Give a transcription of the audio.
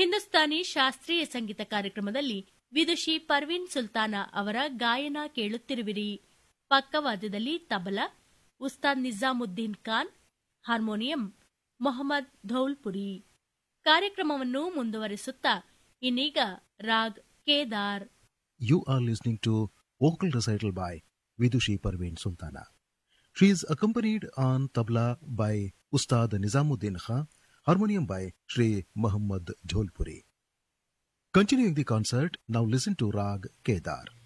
ಹಿಂದೂಸ್ತಾನಿ ಶಾಸ್ತ್ರೀಯ ಸಂಗೀತ ಕಾರ್ಯಕ್ರಮದಲ್ಲಿ ವಿದುಷಿ ಪರ್ವೀನ್ ಸುಲ್ತಾನ ಅವರ ಗಾಯನ ಕೇಳುತ್ತಿರುವಿರಿ ಪಕ್ಕವಾದ್ಯದಲ್ಲಿ ತಬಲಾ ಉಸ್ತಾದ್ ನಿಜಾಮುದ್ದೀನ್ ಖಾನ್ ಹಾರ್ಮೋನಿಯಂ ಮೊಹಮ್ಮದ್ ಧೌಲ್ಪುರಿ ಕಾರ್ಯಕ್ರಮವನ್ನು ಮುಂದುವರಿಸುತ್ತಾ ಇನ್ನೀಗ raag Kedar You are listening to vocal recital by Vidushi Parveen Sultana. She is accompanied on tabla by Ustad Nizamuddin Khan, harmonium by Sri Muhammad Jholpuri. Continuing the concert, now listen to Rag Kedar.